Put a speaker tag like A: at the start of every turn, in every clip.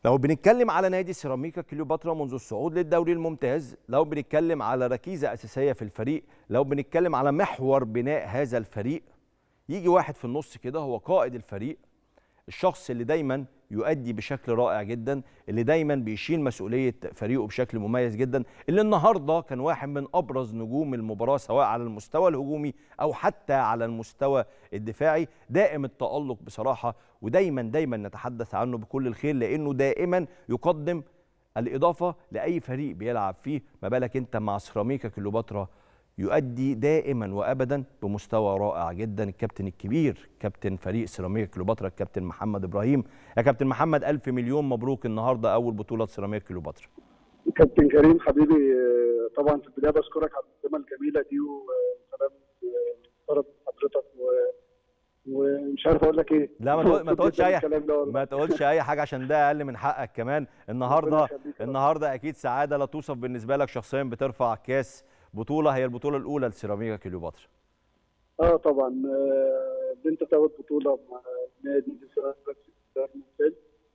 A: لو بنتكلم على نادي سيراميكا كليوباترا منذ الصعود للدوري الممتاز لو بنتكلم على ركيزة أساسية في الفريق لو بنتكلم على محور بناء هذا الفريق يجي واحد في النص كده هو قائد الفريق الشخص اللي دايما يؤدي بشكل رائع جدا اللي دايما بيشيل مسؤوليه فريقه بشكل مميز جدا اللي النهارده كان واحد من ابرز نجوم المباراه سواء على المستوى الهجومي او حتى على المستوى الدفاعي دائم التالق بصراحه ودايما دايما نتحدث عنه بكل الخير لانه دائما يقدم الاضافه لاي فريق بيلعب فيه ما بالك انت مع سيراميكا كليوباترا يؤدي دائما وابدا بمستوى رائع جدا الكابتن الكبير كابتن فريق سيراميكا كليوباترا الكابتن محمد ابراهيم يا كابتن محمد الف مليون مبروك النهارده اول بطوله سيراميكا كليوباترا
B: كابتن كريم حبيبي طبعا في البدايه بشكرك على المقدمه الجميله دي وسلام محترم حضرتك و... ومش عارف اقول لك ايه
A: لا ما تقول- ما تقولش اي ما تقولش اي حاجه عشان ده اقل من حقك كمان النهارده
B: يخليك يا رب.
A: النهارده اكيد سعاده لا توصف بالنسبه لك شخصيا بترفع كاس بطوله هي البطوله الاولى لسيراميكا كليوباترا
B: اه طبعا آه، ان انت تاخد بطوله مع نادي سيراميكا في الدوري الممتاز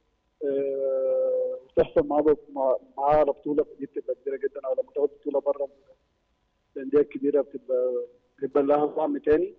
B: آه، وتحصل معاه مع- معاه على بطوله دي بتبقى كبيره جدا او لما تاخد بطوله بره الانديه الكبيره بتبقى بيبقى لها طعم تاني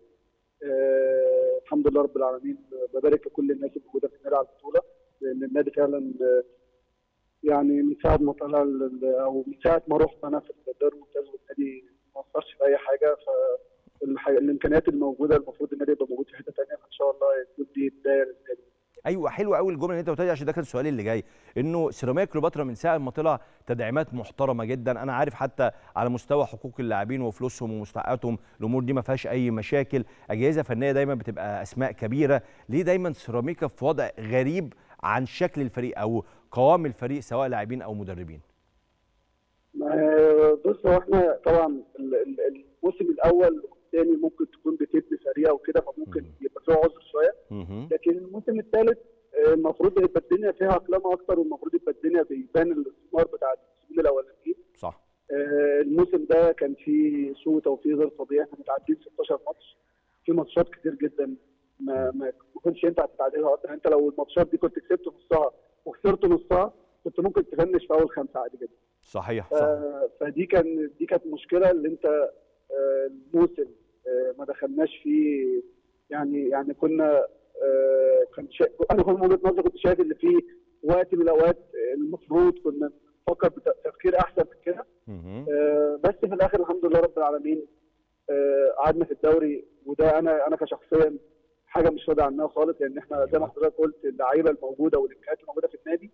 B: آه، الحمد لله رب العالمين ببارك لكل الناس اللي موجوده في النادي على البطوله لان النادي فعلا آه، يعني من ساعه ما طلع ال- او من ساعه ما رحت انا في الدوري الممتاز والنادي ما قصرش في اي حاجه ف الح- الامكانيات الموجوده المفروض النادي يبقى موجود في حته ثانيه فان شاء الله يكون دي بدايه للنادي
A: ايوه حلو قوي الجمله اللي انت قلتها دي عشان ده كان السؤال اللي جاي انه سيراميكا كليوباترا من ساعه ما طلع تدعيمات محترمه جدا انا عارف حتى على مستوى حقوق اللاعبين وفلوسهم ومستحقاتهم الامور دي ما فيهاش اي مشاكل اجهزه فنيه دايما بتبقى اسماء كبيره ليه دايما سيراميكا في وضع غريب عن شكل الفريق او قوام الفريق سواء لاعبين او مدربين
B: ما- بص هو احنا طبعا ال- ال- الموسم الاول والثاني ممكن تكون بتبني فريق وكده فممكن
A: مم.
B: يبقى فيه عذر شويه
A: مهم.
B: لكن الموسم الثالث آه، المفروض يبقى الدنيا فيها عقلمه اكتر والمفروض يبقى الدنيا بيبان الاستثمار بتاع الموسمين الاولانيين
A: صح
B: آه، الموسم ده كان فيه سوء توفيق غير طبيعي احنا متعدين 16 ماتش في ماتشات كتير جدا ما ما ما كنتش ينفع تتعادلها اصلا انت لو الماتشات دي كنت كسبت نصها وخسرت نصها كنت ممكن تفنش في اول خمسه عادي جدا
A: صحيح
B: ف-
A: صح
B: فدي كان دي كانت مشكله اللي انت آه، الموسم آه، ما دخلناش فيه يعني يعني كنا آه، كان شا... انا كنت من وجهه نظري كنت شايف ان في وقت من الاوقات آه، المفروض كنا نفكر بتفكير احسن من كده
A: مهم.
B: آه، بس في الاخر الحمد لله رب العالمين آه، قعدنا في الدوري وده انا انا كشخصيا حاجه مش راضي عنها خالص لان احنا زي ما حضرتك قلت اللعيبه الموجوده والامكانيات الموجوده في النادي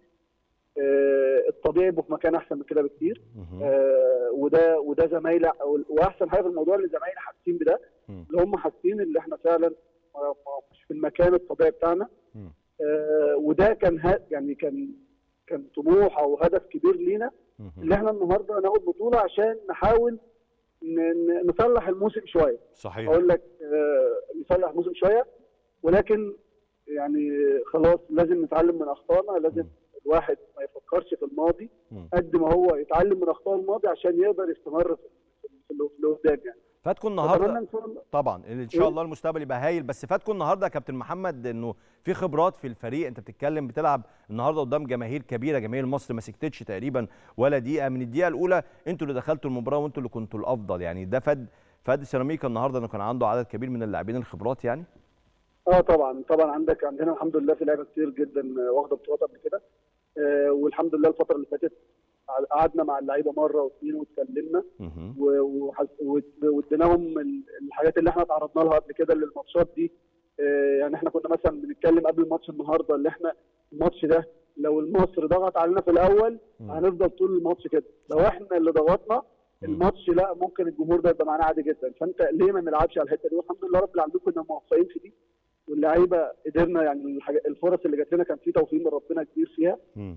B: آه، الطبيعي يبقوا في مكان احسن من كده بكتير
A: مهم.
B: آه، وده وده زمايلي واحسن حاجه في الموضوع اللي زمايلي حاسين بده
A: مم.
B: اللي هم حاسين ان احنا فعلا ما- ما- مش في المكان الطبيعي بتاعنا
A: مم.
B: آه، وده كان ه- يعني كان كان طموح او هدف كبير لينا
A: مهم.
B: اللي احنا النهارده ناخد بطوله عشان نحاول ن- ن- نصلح الموسم شويه
A: صحيح
B: اقول لك آه، نصلح الموسم شويه ولكن يعني خلاص لازم نتعلم من اخطائنا لازم الواحد ما يفكرش في الماضي
A: مم.
B: قد ما هو يتعلم من اخطاء الماضي عشان يقدر يستمر في في اللي في اللي قدام يعني
A: فاتكم
B: اتمنى
A: النهارده
B: ان شاء الله
A: طبعا ان شاء
B: إيه؟
A: الله المستقبل يبقى هايل بس فاتكم النهارده يا كابتن محمد انه في خبرات في الفريق انت بتتكلم بتلعب النهارده قدام جماهير كبيره جماهير مصر ما سكتتش تقريبا ولا دقيقه من الدقيقه الاولى انتوا اللي دخلتوا المباراه وانتوا اللي كنتوا الافضل يعني ده فاد فاد سيراميكا النهارده انه كان عنده عدد كبير من اللاعبين الخبرات يعني
B: اه طبعا طبعا عندك عندنا الحمد لله في لعيبه كتير جدا واخده بطولات قبل كده آه والحمد لله الفتره اللي فاتت قعدنا مع اللعيبه مره واثنين واتكلمنا
A: مهم.
B: و- وحس- واد- واديناهم ال- الحاجات اللي احنا تعرضنا لها قبل كده للماتشات دي آه، يعني احنا كنا مثلا بنتكلم قبل الماتش النهارده اللي احنا الماتش ده لو المصري ضغط علينا في الاول
A: مم.
B: هنفضل طول الماتش كده لو احنا اللي ضغطنا
A: مم.
B: الماتش لا ممكن الجمهور ده يبقى معانا عادي جدا فانت ليه ما نلعبش على الحته دي والحمد لله رب العالمين كنا موفقين في دي واللعيبه قدرنا يعني الحاجة الفرص اللي جات لنا كان في توفيق من ربنا كبير فيها
A: مم.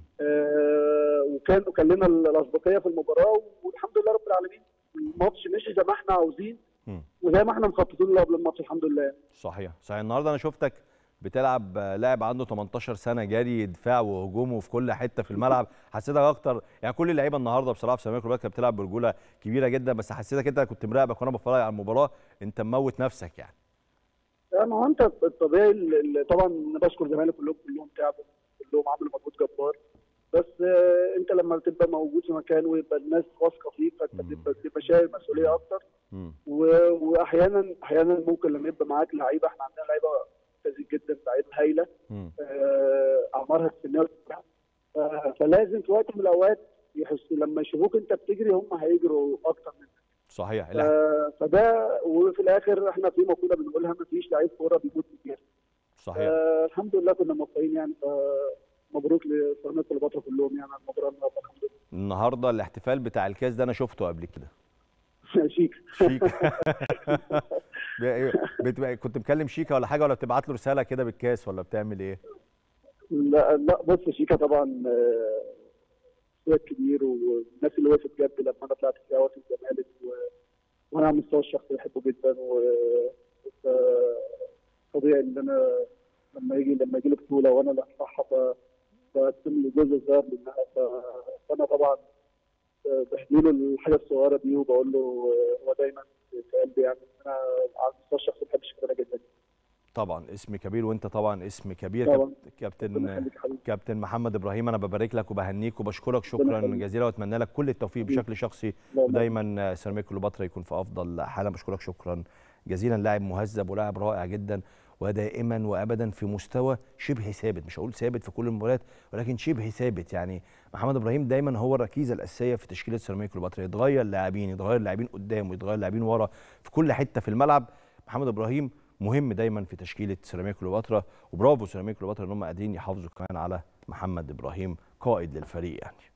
B: آه، وكان وكان لنا الاسبقيه في المباراه والحمد لله رب العالمين الماتش مشي زي ما احنا عاوزين
A: مم.
B: وزي ما احنا مخططين له قبل الماتش الحمد لله
A: صحيح صحيح النهارده انا شفتك بتلعب آه، لاعب عنده 18 سنه جري دفاع وهجوم وفي كل حته في الملعب حسيتك اكتر يعني كل اللعيبه النهارده بصراحه في سيراميكا كليوباترا كانت بتلعب برجوله كبيره جدا بس حسيتك انت كنت مراقبك وانا بتفرج على المباراه انت مموت نفسك يعني
B: لا، ما هو انت الطبيعي ال- ال- طبعا أنا بشكر زمايلي كلهم كلهم تعبوا كلهم عملوا مجهود جبار بس آه، انت لما تبقى موجود في مكان ويبقى الناس واثقه فيك فانت
A: مم.
B: تبقى تبقى شايل مسؤوليه اكتر
A: مم.
B: و- واحيانا احيانا ممكن لما يبقى معاك لعيبه احنا عندنا لعيبه ممتازين جدا لعيبه هايله
A: مم.
B: آه، اعمارها السنيه بتاعها. ف- فلازم في وقت من الاوقات يحسوا لما يشوفوك انت بتجري هم هيجروا اكتر منك
A: صحيح
B: ف-
A: لا
B: فده وفي الاخر احنا في مقوله بنقولها ما فيش لعيب كوره بيموت من الجري
A: صحيح
B: آه الحمد لله كنا موفقين يعني فمبروك لفرناند كليوباترا كلهم يعني على المباراه النهارده الحمد
A: النهارده الاحتفال بتاع الكاس ده انا شفته قبل كده
B: لله شيك
A: شيك بتبقى كنت مكلم شيكا ولا حاجه ولا بتبعت له رساله كده بالكاس ولا بتعمل ايه
B: لا لا بص شيكا طبعا آه، اخويا كبير والناس اللي وقفت جنبي لما انا طلعت في وقت الزمالك و- وانا على المستوى الشخصي بحبه جدا و ف- طبيعي ان انا لما يجي لما يجي لي بطوله وانا اللي هدفعها ف- بقدم له جزء صغير منها ف- فانا طبعا آه، بحكي له الحاجه الصغيره دي وبقول له آه، هو دايما في قلبي يعني انا على المستوى الشخصي بحب شيكابالا جدا
A: طبعا اسم كبير وانت طبعا اسم كبير
B: طبعا.
A: كابت-
B: ربنا
A: كابتن
B: يخليك يا حبيبي
A: كابتن محمد ابراهيم انا ببارك لك وبهنيك وبشكرك شكرا
B: يخليك.
A: جزيلا واتمنى لك كل التوفيق
B: حبيبي.
A: بشكل شخصي
B: لا، لا.
A: ودايما سيراميكا كليوباترا يكون في افضل حاله بشكرك شكرا جزيلا لاعب مهذب ولاعب رائع جدا ودائما وابدا في مستوى شبه ثابت مش هقول ثابت في كل المباريات ولكن شبه ثابت يعني محمد ابراهيم دايما هو الركيزه الاساسيه في تشكيله سيراميكا كليوباترا يتغير لاعبين يتغير لاعبين قدام ويتغير لاعبين ورا في كل حته في الملعب محمد ابراهيم مهم دايما في تشكيله سيراميكا كليوباترا وبرافو سيراميكا كليوباترا ان هم قادرين يحافظوا كمان على محمد ابراهيم قائد للفريق يعني